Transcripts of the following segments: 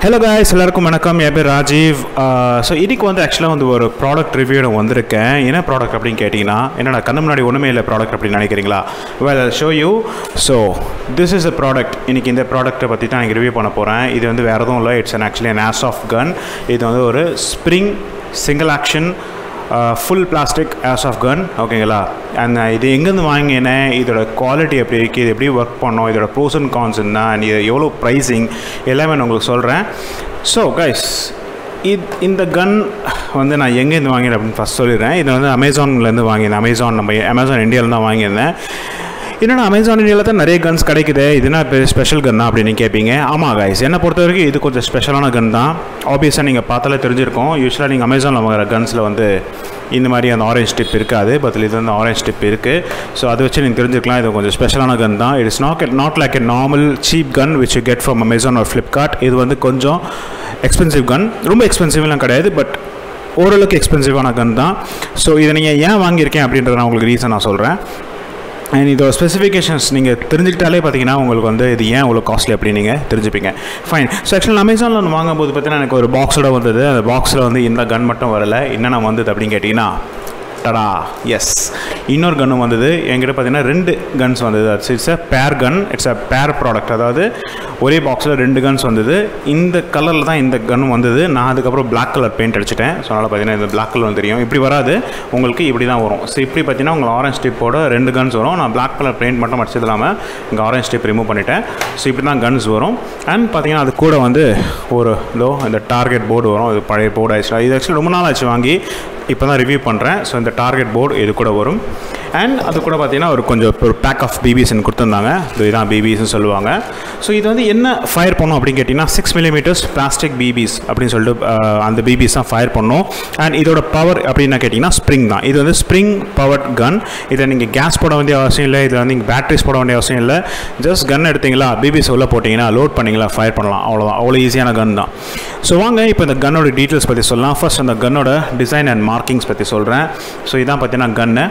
hello guys எல்லாருக்கும் வணக்கம் என் பேர் ராஜீவ் ஸோ இதுக்கு வந்து ஆக்சுவலாக வந்து ஒரு ப்ராடக்ட் ரிவ்யூட வந்திருக்கேன் என்ன ப்ராடக்ட் அப்படின்னு கேட்டிங்கன்னா என்னடா கண்ணு முன்னாடி ஒன்றுமே இல்லை ப்ராடக்ட் அப்படின்னு நினைக்கிறீங்களா well show you so this is a product இன்றைக்கி இந்த ப்ராடக்ட்டை பற்றி தான் எனக்கு ரிவ்யூ பண்ண போகிறேன் இது வந்து வேறு எதுவும் இல்லை it's an actually an airsoft gun இது வந்து ஒரு spring single action full plastic airsoft gun ஓகேங்களா அண்ட் இது எங்கேருந்து வாங்கினேன் இதோட குவாலிட்டி எப்படி இருக்குது இது எப்படி ஒர்க் பண்ணோம் இதோட ப்ரோஸ் அண்ட் கான்ஸ் என்ன அண்ட் இது எவ்வளோ ப்ரைஸிங் எல்லாமே நான் உங்களுக்கு சொல்கிறேன் ஸோ கைஸ் இது இந்த கன் வந்து நான் எங்கேருந்து வாங்கினேன் அப்படின்னு ஃபஸ்ட் சொல்லிடுறேன் இது வந்து அமேசான்லேருந்து வாங்கினேன் அமேசான் நம்ம அமேசான் இந்தியாவில் தான் வாங்கியிருந்தேன் என்னடா அமேசான் இந்தியாவில் தான் நிறைய கன்ஸ் கிடைக்குது இதுனா பெரிய ஸ்பெஷல் கன்னா அப்படின்னு கேட்பீங்க ஆமாம் கைஸ் என்னை பொறுத்த வரைக்கும் இது கொஞ்சம் ஸ்பெஷலான கன் தான் ஆப்வியஸாக நீங்கள் பார்த்தாலே தெரிஞ்சிருக்கும் யூஸ்வலாக நீங்கள் அமேசானில் வாங்குற கன்ஸில் வந்து இந்த மாதிரி அந்த ஆரஞ்ச் டிப் இருக்காது பட் இது வந்து ஆரஞ்ச் டிப் இருக்குது ஸோ அதை வச்சு நீங்கள் தெரிஞ்சுக்கலாம் இது கொஞ்சம் ஸ்பெஷலான கன் தான் it is not not like a normal cheap gun which you get from Amazon ஒரு ஃப்ளிப்கார்ட் இது வந்து கொஞ்சம் எக்ஸ்பென்சிவ் கன் ரொம்ப எக்ஸ்பென்சிவ்லாம் கிடையாது பட் ஓரளவுக்கு எக்ஸ்பென்சிவான கன் தான் ஸோ இதை நீங்கள் ஏன் வாங்கியிருக்கேன் அப்படின்றத நான் உங்களுக்கு ரீசன் நான் சொல்கிறேன் அண்ட் இதோட ஸ்பெசிஃபிகேஷன்ஸ் நீங்கள் தெரிஞ்சுக்கிட்டாலே பார்த்தீங்கன்னா உங்களுக்கு வந்து இது ஏன் இவ்வளோ காஸ்ட்லி அப்படின்னு நீங்கள் தெரிஞ்சுப்பீங்க ஃபைன் ஸோ ஆக்சுவலாக அமேசானில் வாங்கும்போது பார்த்தீங்கன்னா எனக்கு ஒரு பாக்ஸோட வந்தது அந்த பாக்ஸில் வந்து இந்த கன் மட்டும் வரலை என்னென்ன வந்தது அப்படின்னு கேட்டிங்கன்னா டடா எஸ் இன்னொரு கன்னும் வந்தது என்கிட்ட பார்த்தீங்கன்னா ரெண்டு கன்ஸ் வந்தது அட்ஸ் இட்ஸ் அ பேர் கன் இட்ஸ் அ பேர் ப்ராடக்ட் அதாவது ஒரே பாக்ஸில் ரெண்டு கன்ஸ் வந்தது இந்த கலரில் தான் இந்த கன்னும் வந்தது நான் அதுக்கப்புறம் பிளாக் கலர் பெயிண்ட் அடிச்சிட்டேன் ஸோ அதனால் பார்த்தீங்கன்னா இந்த பிளாக் கலர் தெரியும் இப்படி வராது உங்களுக்கு இப்படி தான் வரும் ஸோ இப்படி பார்த்தீங்கன்னா உங்களுக்கு ஆரஞ்ச் டிப்போட ரெண்டு கன்ஸ் வரும் நான் பிளாக் கலர் பெயிண்ட் மட்டும் அடிச்சது இல்லாமல் இங்கே ஆரஞ்ச் டிப் ரிமூவ் பண்ணிட்டேன் ஸோ இப்படி தான் கன்ஸ் வரும் அண்ட் பார்த்தீங்கன்னா அது கூட வந்து ஒரு இதோ இந்த டார்கெட் போர்டு வரும் இது பழைய போர்டு ஆயிடுச்சு இது ஆக்சுவலி ரொம்ப நாள் ஆச்சு வாங்கி இப்போ தான் ரிவ்யூ பண்ணுறேன் ஸோ இந்த டார்கெட் போர்டு இது கூட வரும் அண்ட் அது கூட பார்த்தீங்கன்னா ஒரு கொஞ்சம் ஒரு பேக் ஆஃப் பிபிஸ்ன்னு கொடுத்துருந்தாங்க இதுதான் பிபிஸ்னு சொல்லுவாங்க ஸோ இது வந்து என்ன ஃபயர் பண்ணும் அப்படின்னு கேட்டிங்கன்னா சிக்ஸ் மில்லிமீட்டர்ஸ் பிளாஸ்டிக் பிபிஸ் அப்படின்னு சொல்லிட்டு அஹ், அந்த பிபிஸ் தான் ஃபயர் பண்ணும் அண்ட் இதோட பவர் அப்படின்னு கேட்டிங்கன்னா ஸ்ப்ரிங் தான் இது வந்து ஸ்ப்ரிங் பவர்ட் கன் இதை நீங்கள் கேஸ் போட வேண்டிய அவசியம் இல்லை இதில் வந்து நீங்கள் பேட்டரிஸ் போட வேண்டிய அவசியம் இல்லை ஜஸ்ட் கன் எடுத்தீங்களா பிபிஸ் உள்ள போட்டிங்கன்னா லோட் பண்ணிங்களா ஃபயர் பண்ணலாம் அவ்வளோதான் அவ்வளோ ஈஸியான கன் தான் ஸோ வாங்க இப்போ இந்த கன்னோட டீட்டெயில்ஸ் பற்றி சொல்லலாம் ஃபர்ஸ்ட் அந்த கன்னோட டிசைன் அண்ட் மார்க்கிங்ஸ் பற்றி சொல்கிறேன் ஸோ இதான் பார்த்தீங்கன்னா கன்னு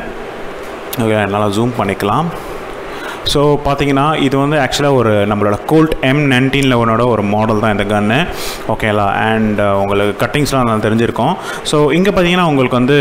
ஓகே நல்லா ஜூம் பண்ணிக்கலாம் ஸோ பார்த்தீங்கன்னா இது வந்து ஆக்சுவலாக ஒரு நம்மளோட கோல்ட் எம் நைன்டீன் லெவனோட ஒரு மாடல் தான் இந்த கன்று ஓகேங்களா அண்ட் உங்களுக்கு கட்டிங்ஸ்லாம் நான் தெரிஞ்சிருக்கோம் ஸோ இங்கே பார்த்தீங்கன்னா உங்களுக்கு வந்து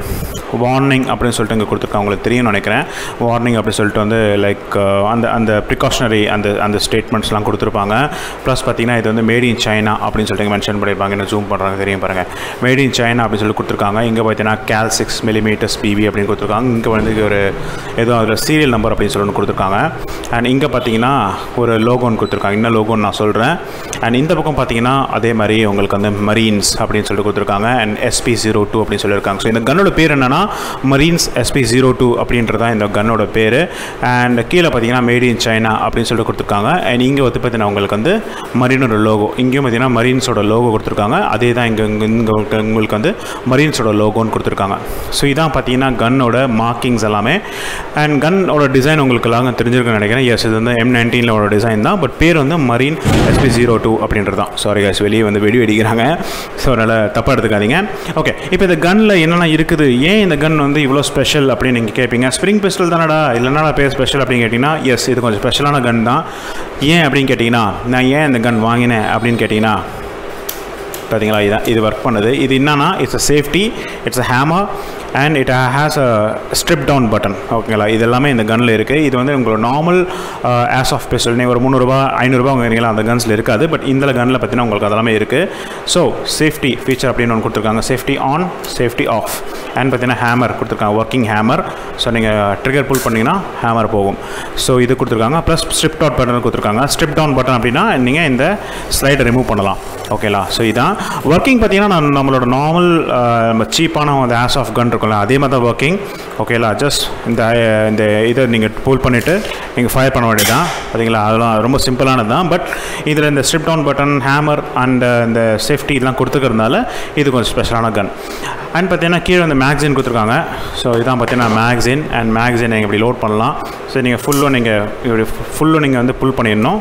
வார்னிங் அப்படின்னு சொல்லிட்டு இங்கே கொடுத்துருக்காங்க உங்களுக்கு தெரியும்னு நினைக்கிறேன் வார்னிங் அப்படின்னு சொல்லிட்டு வந்து லைக் அந்த அந்த ப்ரிகாஷனரி அந்த அந்த ஸ்டேட்மெண்ட்ஸ்லாம் கொடுத்துருப்பாங்க ப்ளஸ் பார்த்தீங்கன்னா இது வந்து மேட் இன் சைனா அப்படின்னு சொல்லிட்டு மென்ஷன் பண்ணியிருப்பாங்க என்ன ஜூம் பண்ணுறாங்க தெரியும் பாருங்கள் மேட் இன் சைனா அப்படின்னு சொல்லி கொடுத்துருக்காங்க இங்கே பார்த்தீங்கன்னா கேல் சிக்ஸ் மில்லிமீட்டர்ஸ் பிபி அப்படின்னு கொடுத்துருக்காங்க இங்கே வந்து ஒரு ஏதோ அதில் சீரியல் நம்பர் அப்படின்னு சொல்லி ஒன்று கொடுத்துருக்காங்க அண்ட் இங்கே பார்த்தீங்கன்னா ஒரு லோகோன்னு கொடுத்துருக்காங்க என்ன லோகோன்னு நான் சொல்கிறேன் அண்ட் இந்த பக்கம் பார்த்தீங்கன்னா அதே மாதிரி உங்களுக்கு வந்து மரீன்ஸ் அப்படின்னு சொல்லிட்டு கொடுத்துருக்காங்க அண்ட் எஸ்பி ஜீரோ டூ அப்படின்னு சொல்லியிருக்காங்க ஸோ இந்த கன்னோட பேர் என்னன்னா மரீன்ஸ் எஸ்பி ஜீரோ டூ அப்படின்றது தான் இந்த கன்னோட பேர் அண்ட் கீழே பார்த்தீங்கன்னா மேட் இன் சைனா அப்படின்னு சொல்லிட்டு கொடுத்துருக்காங்க அண்ட் இங்கே வந்து பார்த்தீங்கன்னா உங்களுக்கு வந்து மரீனோட லோகோ இங்கேயும் பார்த்தீங்கன்னா மரீன்ஸோட லோகோ கொடுத்துருக்காங்க அதே தான் இங்கே இங்கே இங்கே உங்களுக்கு வந்து மரீன்ஸோட லோகோன்னு கொடுத்துருக்காங்க ஸோ இதான் பார்த்தீங்கன்னா கன்னோட மார்க்கிங்ஸ் எல்லாமே அண்ட் கன்னோட டிசைன் உங்களுக்கு எல்லாம் தெரிஞ்சிருக்குன்னு நினைக்கிறேன் எஸ் இது வந்து எம் நைன்டீனோட டிசைன் தான் பட் பேர் வந்து மரீன் எஸ்பி ஜீரோ டூ அப்படின்றது தான் சாரி கேஸ் வெளியே வந்து வெடி வெடிக்கிறாங்க ஸோ அதனால் தப்பாக எடுத்துக்காதீங்க ஓகே இப்போ இந்த கன்னில் என்னென்ன இருக்குது ஏன் இந்த கன் வந்து இவ்வளோ ஸ்பெஷல் அப்படின்னு நீங்கள் கேட்பீங்க ஸ்ப்ரிங் பிஸ்டல் தானடா இல்லைனா பேர் ஸ்பெஷல் அப்படின்னு கேட்டிங்கன்னா எஸ் இது கொஞ்சம் ஸ்பெஷலான கன் தான் ஏன் அப்படின்னு கேட்டிங்கன்னா நான் ஏன் இந்த கன் வாங்கினேன் அப்படின்னு கேட்டிங்கன்னா பார்த்தீங்களா இதான் இது ஒர்க் பண்ணுது இது என்னன்னா it's a safety it's a hammer and it has a strip down button ஓகேங்களா இது எல்லாமே இந்த கன்னில் இருக்குது இது வந்து உங்களோட நார்மல் ஆஸ் ஆஃப் பிஸ்டல் நீங்கள் ஒரு முந்நூறுரூபா ஐநூறுரூபா வாங்குறீங்களா அந்த கன்ஸில் இருக்காது பட் இந்த கன்னில் பார்த்தீங்கன்னா உங்களுக்கு அதெல்லாமே இருக்குது ஸோ சேஃப்டி ஃபீச்சர் அப்படின்னு ஒன்று கொடுத்துருக்காங்க safety on safety off and பார்த்தீங்கன்னா ஹேமர் கொடுத்துருக்காங்க ஒர்க்கிங் ஹேமர் ஸோ நீங்கள் ட்ரிகர் புல் பண்ணிங்கன்னா ஹேமர் போகும் ஸோ இது கொடுத்துருக்காங்க ப்ளஸ் ஸ்ட்ரிப் டவுன் பட்டன் கொடுத்துருக்காங்க ஸ்ட்ரிப் டவுன் பட்டன் அப்படின்னா நீங்கள் இந்த ஸ்லைடை ரிமூவ் பண்ணலாம் ஓகேலா ஸோ இதான் ஒர்க்கிங் பார்த்தீங்கன்னா நான் நம்மளோட நார்மல் நம்ம சீப்பான அந்த ஆஸ் ஆஃப் கன் இருக்கும்ல அதே மாதிரி தான் ஒர்க்கிங் ஓகேலா ஜஸ்ட் இந்த இந்த இதை நீங்கள் புல் பண்ணிவிட்டு நீங்கள் ஃபயர் பண்ண வேண்டியதான் பார்த்தீங்களா அதெல்லாம் ரொம்ப சிம்பிளானது தான் பட் இதில் இந்த strip down button hammer and இந்த சேஃப்டி இதெல்லாம் கொடுத்துக்கிறதுனால இது கொஞ்சம் ஸ்பெஷலான கன் அண்ட் பார்த்தீங்கன்னா கீழே இந்த மேக்சின் கொடுத்துருக்காங்க ஸோ இதான் பார்த்தீங்கன்னா மேக்சின் அண்ட் மேக்சின் நீங்கள் இப்படி லோட் பண்ணலாம் ஸோ நீங்கள் ஃபுல்லும் நீங்கள் இப்படி ஃபுல்லும் நீங்கள் வந்து புல் பண்ணிடணும்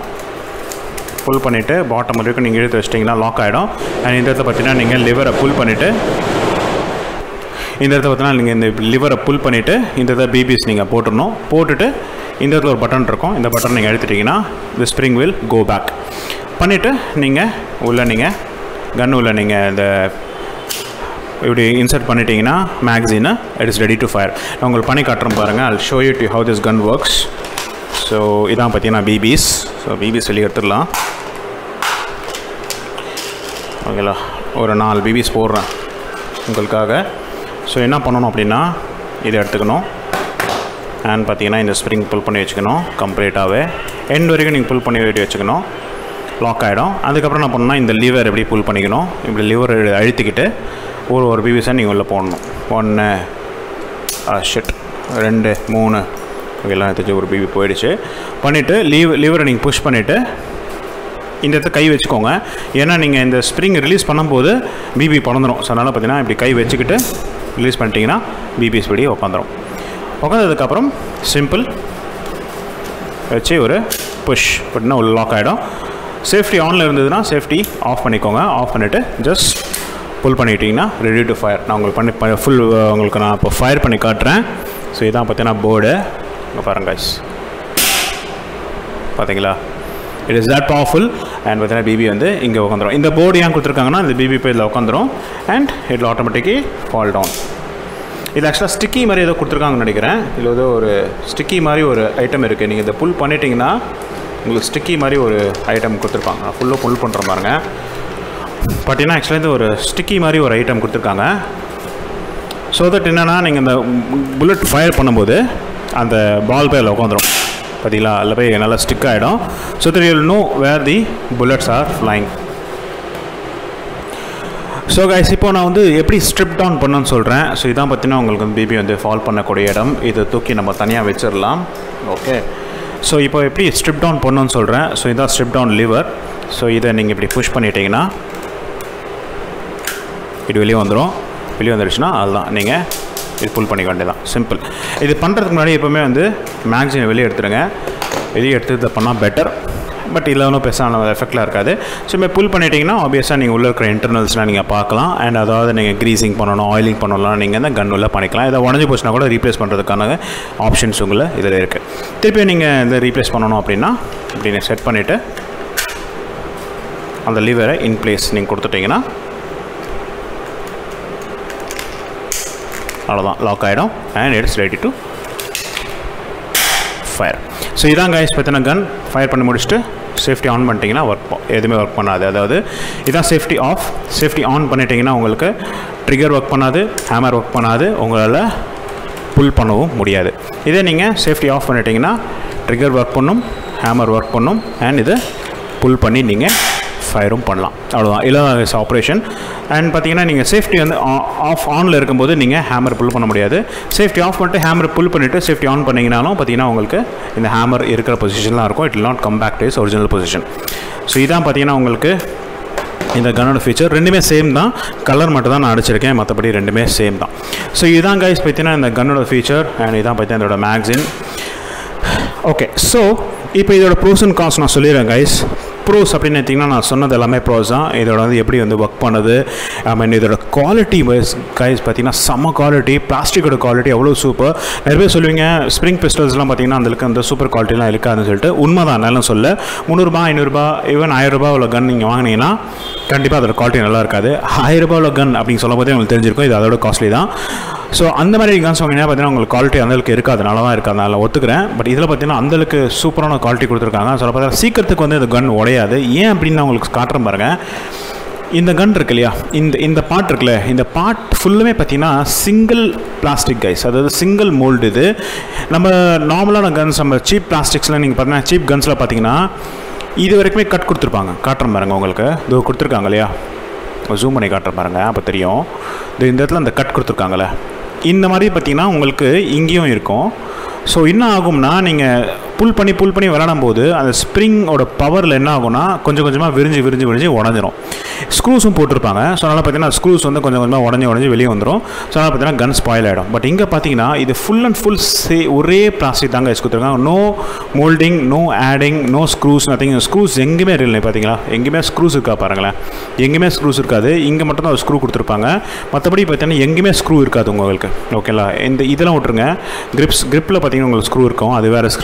புல் பண்ணிவிட்டு பாட்டம் வரைக்கும் நீங்கள் இழுத்து வச்சிட்டிங்கன்னா லாக் ஆகிடும் அண்ட் இந்த இடத்துல பார்த்தீங்கன்னா நீங்கள் லிவரை புல் பண்ணிவிட்டு இந்த இடத்துல பார்த்தீங்கன்னா நீங்கள் இந்த லிவரை புல் பண்ணிவிட்டு இந்த இடத்துல பிபிஸ் நீங்கள் போட்டுடணும் போட்டுட்டு இந்த இடத்துல ஒரு பட்டன் இருக்கும் இந்த பட்டன் நீங்கள் எடுத்துட்டிங்கன்னா இந்த ஸ்ப்ரிங் வில் கோ பேக் பண்ணிவிட்டு நீங்கள் உள்ளே நீங்கள் கன் உள்ள நீங்கள் இந்த இப்படி இன்சர்ட் பண்ணிட்டீங்கன்னா மேக்சினை it is ready to fire நான் உங்களுக்கு பண்ணி காட்டுறேன் பாருங்கள் I'll show you to how this gun works so இதான் பார்த்தீங்கன்னா பிபிஸ் ஸோ பிபிஸ் வெளியே எடுத்துடலாம் ஓகேங்களா ஒரு நாலு பிபிஸ் போடுறேன் உங்களுக்காக ஸோ என்ன பண்ணணும் அப்படின்னா இதை எடுத்துக்கணும் அண்ட் பார்த்தீங்கன்னா இந்த ஸ்ப்ரிங் புல் பண்ணி வச்சுக்கணும் கம்ப்ளீட்டாகவே எண்ட் வரைக்கும் நீங்கள் புல் பண்ணி வெட்டி வச்சுக்கணும் லாக் ஆகிடும் அதுக்கப்புறம் என்ன பண்ணணும்னா இந்த லிவர் எப்படி புல் பண்ணிக்கணும் இப்படி லிவர் அழுத்திக்கிட்டு ஒரு ஒரு பிபிஸாக நீங்கள் உள்ளே போடணும் ஒன்று ஷெட் ரெண்டு மூணு எல்லாம் எடுத்துச்சு ஒரு பிபி போயிடுச்சு பண்ணிவிட்டு லீவ் லிவரை நீங்கள் புஷ் பண்ணிவிட்டு இந்த இடத்த கை வச்சுக்கோங்க ஏன்னா நீங்கள் இந்த ஸ்ப்ரிங் ரிலீஸ் பண்ணும்போது பிபி பிறந்துடும் ஸோ அதனால் பார்த்தீங்கன்னா இப்படி கை வச்சுக்கிட்டு ரிலீஸ் பண்ணிட்டீங்கன்னா பிபி ஸ்பீடி உட்காந்துரும் உட்காந்ததுக்கப்புறம் சிம்பிள் வச்சு ஒரு புஷ் அப்படின்னா உள்ள லாக் ஆகிடும் சேஃப்டி ஆனில் இருந்ததுன்னா சேஃப்டி ஆஃப் பண்ணிக்கோங்க ஆஃப் பண்ணிவிட்டு ஜஸ்ட் புல் பண்ணிட்டீங்கன்னா ரெடி டு ஃபயர் நான் உங்களுக்கு பண்ணி ஃபுல் உங்களுக்கு நான் இப்போ ஃபயர் பண்ணி காட்டுறேன் ஸோ இதான் பார்த்தீங்கன்னா போர்டு இங்கே பாருங்க guys பார்த்தீங்களா it is that powerful and பார்த்தீங்கன்னா பிபி வந்து இங்கே உட்காந்துரும் இந்த போர்டு ஏன் கொடுத்துருக்காங்கன்னா இந்த பிபி போய் இதில் உட்காந்துரும் and it'll automatically fall down இது ஆக்சுவலாக ஸ்டிக்கி மாதிரி ஏதோ கொடுத்துருக்காங்கன்னு நினைக்கிறேன் இதில் ஏதோ ஒரு ஸ்டிக்கி மாதிரி ஒரு ஐட்டம் இருக்குது நீங்கள் இதை புல் பண்ணிட்டீங்கன்னா உங்களுக்கு ஸ்டிக்கி மாதிரி ஒரு ஐட்டம் கொடுத்துருப்பாங்க நான் ஃபுல்லாக புல் பண்ணுற பாருங்க பார்த்தீங்கன்னா ஆக்சுவலாக இது ஒரு ஸ்டிக்கி மாதிரி ஒரு ஐட்டம் கொடுத்துருக்காங்க ஸோ தட் என்னென்னா நீங்கள் இந்த புல்லட் ஃபயர் பண்ணும்போது அந்த பால் பேரில் உட்காந்துரும் பார்த்தீங்களா அதில் போய் நல்லா ஸ்டிக் ஆகிடும் so that you'll know where the bullets are flying so guys இப்போ நான் வந்து எப்படி ஸ்ட்ரிப் டவுன் பண்ணணும்னு சொல்கிறேன் ஸோ இதான் பார்த்தீங்கன்னா உங்களுக்கு வந்து பிபி வந்து ஃபால் பண்ணக்கூடிய இடம் இதை தூக்கி நம்ம தனியாக வச்சிடலாம் ஓகே ஸோ இப்போ எப்படி ஸ்ட்ரிப் டவுன் பண்ணணும்னு சொல்கிறேன் ஸோ இதான் ஸ்ட்ரிப் டவுன் லிவர் ஸோ இதை நீங்கள் இப்படி புஷ் பண்ணிட்டீங்கன்னா இது வெளியே வந்துடும் வெளியே வந்துடுச்சுன்னா அதுதான் நீங்கள் இது புல் பண்ணிக்க வேண்டியதான் சிம்பிள் இது பண்ணுறதுக்கு முன்னாடி எப்போவுமே வந்து மேக்சினை வெளியே எடுத்துருங்க வெளியே எடுத்து இதை பண்ணால் பெட்டர் பட் இதில் ஒன்றும் பெருசான எஃபெக்ட்லாம் இருக்காது ஸோ இப்போ புல் பண்ணிட்டீங்கன்னா ஆப்வியஸாக நீங்கள் உள்ளே இருக்கிற இன்டர்னல்ஸ்லாம் நீங்கள் பார்க்கலாம் அண்ட் அதாவது நீங்கள் க்ரீசிங் பண்ணணும் ஆயிலிங் பண்ணலாம் நீங்கள் இந்த கன் உள்ள பண்ணிக்கலாம் இதை உடஞ்சி போச்சுன்னா கூட ரீப்ளேஸ் பண்ணுறதுக்கான ஆப்ஷன்ஸ் உங்களை இதில் இருக்குது திருப்பி நீங்கள் இதை ரீப்ளேஸ் பண்ணணும் அப்படின்னா இப்படி நீங்கள் செட் பண்ணிவிட்டு அந்த லிவரை இன் பிளேஸ் நீங்கள் கொடுத்துட்டிங்கன்னா அவ்வளோதான் லாக் ஆகிடும் and it's ready to fire so இதான் கைஸ் பார்த்தீங்கன்னா கன் ஃபயர் பண்ணி முடிச்சுட்டு சேஃப்டி ஆன் பண்ணிட்டீங்கன்னா ஒர்க் எதுவுமே ஒர்க் பண்ணாது அதாவது இதான் சேஃப்டி ஆஃப் சேஃப்டி ஆன் பண்ணிட்டீங்கன்னா உங்களுக்கு ட்ரிகர் ஒர்க் பண்ணாது ஹேமர் ஒர்க் பண்ணாது உங்களால் புல் பண்ணவும் முடியாது இதே நீங்கள் சேஃப்டி ஆஃப் பண்ணிட்டீங்கன்னா ட்ரிகர் ஒர்க் பண்ணும் ஹேமர் ஒர்க் பண்ணும் அண்ட் இதை புல் பண்ணி நீங்கள் ஃபயரும் பண்ணலாம் அவ்வளோதான் இல்லாத ஆப்ரேஷன் அண்ட் பார்த்தீங்கன்னா நீங்கள் சேஃப்டி வந்து ஆஃப் ஆனில் இருக்கும்போது நீங்கள் ஹேமர் புல் பண்ண முடியாது சேஃப்டி ஆஃப் பண்ணிட்டு ஹேமர் புல் பண்ணிவிட்டு சேஃப்டி ஆன் பண்ணிங்கனாலும் பார்த்தீங்கன்னா உங்களுக்கு இந்த ஹேமர் இருக்கிற பொசிஷன்லாம் இருக்கும் it not come back to is original position so இதான் பார்த்தீங்கன்னா உங்களுக்கு இந்த கன்னோட ஃபீச்சர் ரெண்டுமே சேம் தான் கலர் மட்டும் தான் நான் அடிச்சிருக்கேன் மற்றபடி ரெண்டுமே சேம் தான் ஸோ இதுதான் கைஸ் பார்த்தீங்கன்னா இந்த கன்னோட ஃபீச்சர் அண்ட் இதான் பார்த்தீங்கன்னா இதோட மேக்சின் ஓகே ஸோ இப்போ இதோட ப்ரோஸ் அண்ட் காஸ்ட் நான் சொல்லிடுறேன் கைஸ் ப்ரோஸ் அப்படின்னு பார்த்தீங்கன்னா நான் சொன்னது எல்லாமே ப்ரோஸ் தான் இதோட வந்து எப்படி வந்து ஒர்க் பண்ணுது ஐ மீன் இதோட குவாலிட்டி வைஸ் கைஸ் பார்த்தீங்கன்னா செம்ம குவாலிட்டி பிளாஸ்டிக்கோட குவாலிட்டி எவ்வளோ சூப்பர் நிறைய பேர் சொல்லுவீங்க ஸ்ப்ரிங் பிஸ்டல்ஸ்லாம் பார்த்தீங்கன்னா அதுக்கு அந்த சூப்பர் குவாலிட்டிலாம் இருக்காதுன்னு சொல்லிட்டு உண்மை தான் நல்லா சொல்ல முந்நூறுபா ஐநூறுரூபா ஈவன் ஆயிரரூபா உள்ள கன் நீங்கள் வாங்கினீங்கன்னா கண்டிப்பாக அதோட குவாலிட்டி நல்லா இருக்காது ஆயிரரூபா உள்ள கன் அப்படின்னு சொல்லும் போதே உங்களுக்கு தெரிஞ்சிருக்கும் இது அதோட காஸ்ட்லி தான் ஸோ அந்த மாதிரி கன்ஸ் வாங்கினா பார்த்தீங்கன்னா உங்களுக்கு குவாலிட்டி அந்தளவுக்கு இருக்காது நல்லா தான் இருக்காது நான் ஒத்துக்கிறேன் பட் இதில் பார்த்தீங்கன்னா அந்தளவுக்கு சூப்பரான குவாலிட்டி கொடுத்துருக்காங்க சொல்ல பார்த்தா சீக்கிரத்துக்கு வந்து இந்த கன் உடையாது ஏன் அப்படின்னு நான் உங்களுக்கு காட்டுறேன் பாருங்கள் இந்த கன் இருக்கு இல்லையா இந்த இந்த பாட் இருக்குல்ல இந்த பாட் ஃபுல்லுமே பார்த்தீங்கன்னா சிங்கிள் பிளாஸ்டிக் கைஸ் அதாவது சிங்கிள் மோல்டு இது நம்ம நார்மலான கன்ஸ் நம்ம சீப் பிளாஸ்டிக்ஸில் நீங்கள் பார்த்தீங்கன்னா சீப் கன்ஸில் பார்த்தீங்கன்னா இது வரைக்குமே கட் கொடுத்துருப்பாங்க காட்டுறேன் பாருங்க உங்களுக்கு இது கொடுத்துருக்காங்க இல்லையா ஜூம் பண்ணி காட்டுறேன் பாருங்க அப்போ தெரியும் இது இந்த இடத்துல அந்த கட் கொடுத்துருக்காங்கல்ல இந்த மாதிரி பார்த்தீங்கன்னா உங்களுக்கு இங்கேயும் இருக்கும் ஸோ என்ன ஆகும்னா நீங்கள் புல் பண்ணி புல் பண்ணி விளாடும் போது அந்த ஸ்ப்ரிங்கோட பவரில் என்ன ஆகும்னா கொஞ்சம் கொஞ்சமாக விரிஞ்சு விரிஞ்சு விரிஞ்சு உடஞ்சிரும் ஸ்க்ரூஸும் போட்டிருப்பாங்க ஸோ அதனால் பார்த்தீங்கன்னா ஸ்க்ரூஸ் வந்து கொஞ்சம் கொஞ்சமாக உடஞ்சி உடஞ்சி வெளியே வந்துடும் ஸோ அதனால் பார்த்தீங்கன்னா கன் ஸ்பாயில் ஆகிடும் பட் இங்கே பார்த்தீங்கன்னா இது ஃபுல் அண்ட் ஃபுல் சே ஒரே பிளாஸ்டிக் தாங்க யூஸ் கொடுத்துருக்காங்க no moulding no adding no screws nothing screws எங்கேயுமே இல்லை பார்த்தீங்களா எங்கேயுமே ஸ்க்ரூஸ் இருக்கா பாருங்களேன் எங்கேயுமே ஸ்க்ரூஸ் இருக்காது இங்கே மட்டும் தான் ஒரு ஸ்க்ரூ கொடுத்துருப்பாங்க மற்றபடி பார்த்தீங்கன்னா எங்கேயுமே ஸ்க்ரூ இருக்காது உங்களுக்கு ஓகேங்களா இந்த இதெல்லாம் விட்ருங்க கிரிப்ஸ் கிரிப்பில் பார்த்தீங்கன்னா உங்களுக்கு ஸ்க்ரூ இருக்கும் அது வேறு ஸ்க்ரூ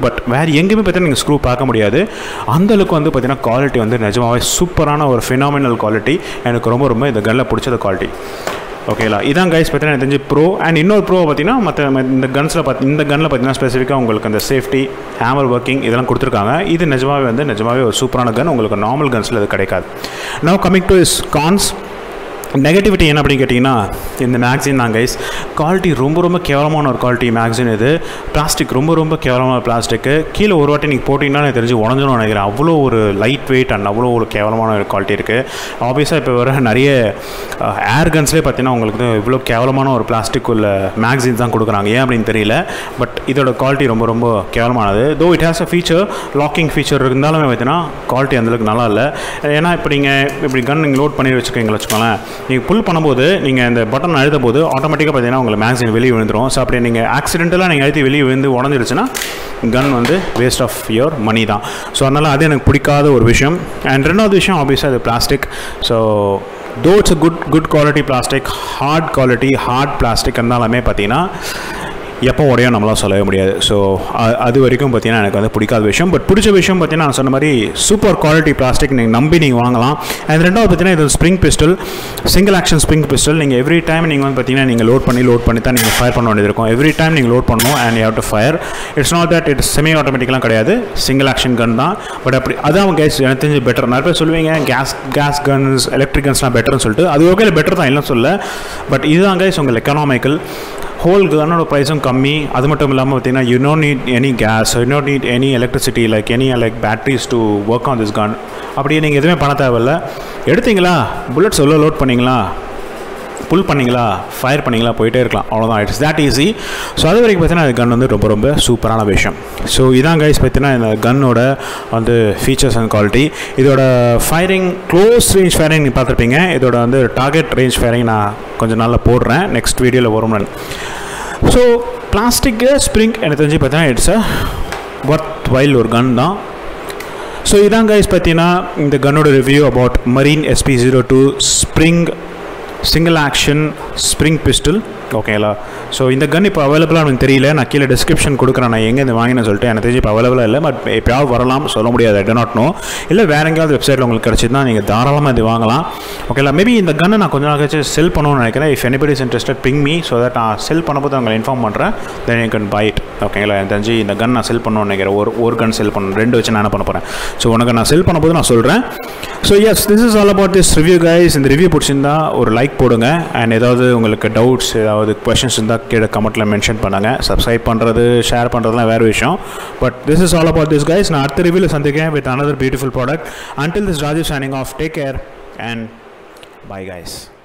பட் வேறு எங்கேயுமே பார்த்தீங்கன்னா நீங்கள் ஸ்க்ரூ பார்க்க முடியாது அந்தளவுக்கு வந்து பார்த்தீங்கன்னா குவாலிட்டி வந்து நிஜமாவே சூப்பரான ஒரு ஃபினாமினல் குவாலிட்டி எனக்கு ரொம்ப ரொம்ப இந்த கன்னில் பிடிச்ச குவாலிட்டி ஓகேங்களா இதான் கைஸ் பார்த்தீங்கன்னா எனக்கு தெரிஞ்சு ப்ரோ அண்ட் இன்னொரு ப்ரோ பார்த்தீங்கன்னா மற்ற இந்த கன்ஸில் பார்த்து இந்த கன்னில் பார்த்தீங்கன்னா ஸ்பெசிஃபிக்காக உங்களுக்கு அந்த சேஃப்டி ஹேமர் ஒர்க்கிங் இதெல்லாம் கொடுத்துருக்காங்க இது நிஜமாவே வந்து நிஜமாவே ஒரு சூப்பரான கன் உங்களுக்கு நார்மல் கன்ஸில் அது கிடைக்காது now coming to is cons negativity என்ன அப்படின்னு கேட்டிங்கன்னா இந்த மேக்சின் தான் கைஸ் குவாலிட்டி ரொம்ப ரொம்ப கேவலமான ஒரு குவாலிட்டி மேக்சின் இது பிளாஸ்டிக் ரொம்ப ரொம்ப கேவலமான பிளாஸ்டிக்கு கீழே ஒரு வாட்டி நீங்கள் போட்டிங்கன்னா எனக்கு தெரிஞ்சு உடஞ்சிடும் நினைக்கிறேன் அவ்வளோ ஒரு லைட் வெயிட் அண்ட் அவ்வளோ ஒரு கேவலமான ஒரு குவாலிட்டி இருக்குது ஆப்வியஸாக இப்போ வர நிறைய ஏர் கன்ஸ்லேயே பார்த்தீங்கன்னா உங்களுக்கு வந்து இவ்வளோ கேவலமான ஒரு பிளாஸ்டிக் உள்ள மேக்சின் தான் கொடுக்குறாங்க ஏன் அப்படின்னு தெரியல பட் இதோட குவாலிட்டி ரொம்ப ரொம்ப கேவலமானது though it has a feature locking feature இருந்தாலுமே பார்த்தீங்கன்னா குவாலிட்டி அந்தளவுக்கு நல்லா இல்லை ஏன்னா இப்போ நீங்கள் இப்படி கன் நீங்கள் லோட் பண்ணி வச்சுக்கோங்களேன் வச்சுக்கோங்களேன் நீங்கள் புல் பண்ணும்போது நீங்கள் இந்த பட்டன் அழுத்த போது ஆட்டோமேட்டிக்காக பார்த்தீங்கன்னா உங்களுக்கு மேக்சின் வெளியே விழுந்துடும் ஸோ அப்படி நீங்கள் ஆக்சிடென்டலாக நீங்கள் அழுத்தி வெளியே விழுந்து உடஞ்சிருச்சுன்னா கன் வந்து வேஸ்ட் ஆஃப் யுவர் மணி தான் ஸோ அதனால் அது எனக்கு பிடிக்காத ஒரு விஷயம் அண்ட் ரெண்டாவது விஷயம் ஆப்வியஸாக அது plastic so though it's good good quality plastic hard quality hard plastic இருந்தாலுமே பார்த்தீங்கன்னா எப்போ உடையும் நம்மளால் சொல்லவே முடியாது ஸோ அது வரைக்கும் பார்த்தீங்கன்னா எனக்கு வந்து பிடிக்காத விஷயம் பட் பிடிச்ச விஷயம் பார்த்தீங்கன்னா நான் சொன்ன மாதிரி சூப்பர் குவாலிட்டி பிளாஸ்டிக் நீங்கள் நம்பி நீங்கள் வாங்கலாம் அண்ட் ரெண்டாவது பார்த்தீங்கன்னா இது spring pistol single action spring pistol நீங்கள் எவ்ரி டைம் நீங்கள் வந்து பார்த்தீங்கன்னா நீங்கள் லோட் பண்ணி லோட் பண்ணி தான் நீங்கள் ஃபயர் பண்ண வேண்டியது இருக்கும் எவ்ரி டைம் நீங்கள் லோட் பண்ணணும் and you have to fire it's not that it's semi ஆட்டோமேட்டிக்கெலாம் கிடையாது சிங்கிள் ஆக்ஷன் கன் தான் பட் அப்படி அதான் கேஸ் எனக்கு தெரிஞ்சு பெட்டர் நிறைய பேர் சொல்லுவீங்க கேஸ் கேஸ் கன்ஸ் எலக்ட்ரிக் கன்ஸ்லாம் பெட்டர்னு சொல்லிட்டு அது ஓகே பெட்டர் தான் இல்லைன்னு சொல்ல பட் இதுதான் கைஸ் உங்கள் எக்கனாமிக்கல் ஹோல் கன்னோட ப்ரைஸும் கம்மி அது மட்டும் இல்லாமல் பார்த்தீங்கன்னா you no need any gas you no need any electricity like any like batteries to work on this gun அப்படியே நீங்கள் எதுவுமே பண்ண தேவையில்ல எடுத்தீங்களா புல்லட்ஸ் எவ்வளோ லோட் பண்ணிங்களா புல் பண்ணிங்களா ஃபயர் பண்ணிங்களா போயிட்டே இருக்கலாம் அவ்வளோதான் இட்ஸ் தேட் ஈஸி ஸோ அது வரைக்கும் பார்த்தீங்கன்னா இந்த கன் வந்து ரொம்ப ரொம்ப சூப்பரான விஷயம் ஸோ இதான் கைஸ் பார்த்தீங்கன்னா இந்த கன்னோட வந்து ஃபீச்சர்ஸ் அண்ட் குவாலிட்டி இதோட ஃபயரிங் க்ளோஸ் ரேஞ்ச் ஃபயரிங் நீங்கள் பார்த்துருப்பீங்க இதோட வந்து டார்கெட் ரேஞ்ச் ஃபயரிங் நான் கொஞ்சம் நாளில் போடுறேன் நெக்ஸ்ட் வீடியோவில் வரும் ஸோ பிளாஸ்டிக்கு ஸ்ப்ரிங் எனக்கு தெரிஞ்சு பார்த்தீங்கன்னா இட்ஸ் அ ஒர்த் வைல் ஒரு கன் தான் ஸோ இதான் கைஸ் பார்த்தீங்கன்னா இந்த கன்னோட review about Marine SP zero two spring single action spring pistol ஓகேங்களா ஸோ இந்த கன் இப்போ அவைலபிளாக எனக்கு தெரியல நான் கீழே டிஸ்கிரிப்ஷன் கொடுக்குறேன் நான் எங்கே இந்த வாங்கினேன் சொல்லிட்டு எனக்கு தெரிஞ்சு இப்போ அவைலபிளாக இல்லை பட் எப்போயாவது வரலாம் சொல்ல முடியாது ஐ நாட் நோ இல்லை வேறு எங்கேயாவது வெப்சைட்டில் உங்களுக்கு கிடச்சிதுன்னா நீங்கள் தாராளமாக இது வாங்கலாம் ஓகேங்களா மேபி இந்த கன்னை நான் கொஞ்ச நாள் கழிச்சு செல் பண்ணணும்னு நினைக்கிறேன் if anybody is interested ping me so that நான் செல் பண்ணும்போது அவங்களை இன்ஃபார்ம் பண்ணுறேன் then you can buy it ஓகேங்களா எனக்கு தெரிஞ்சு இந்த கன் நான் செல் பண்ணணும்னு நினைக்கிறேன் ஒரு ஒரு கன் செல் பண்ணணும் ரெண்டு வச்சு நான் என்ன பண்ண போகிறேன் ஸோ உனக்கு நான் செல் பண்ணும்போது நான் சொல்கிறேன் so yes this is all about this review guys இந்த ரிவ்யூ பிடிச்சிருந்தா ஒரு லைக் போடுங்க அண்ட் ஏதாவது உங்களுக்கு டவுட்ஸ் ஏதாவது கொஷின்ஸ் இருந்தால் கீழே கமெண்ட்டில் மென்ஷன் பண்ணுங்கள் சப்ஸ்கிரைப் பண்ணுறது ஷேர் பண்ணுறதுலாம் வேறு விஷயம் but this is all about this guys நான் அடுத்த ரிவ்யூவில் சந்திக்கிறேன் with another beautiful product until this Rajiv signing off take care and bye guys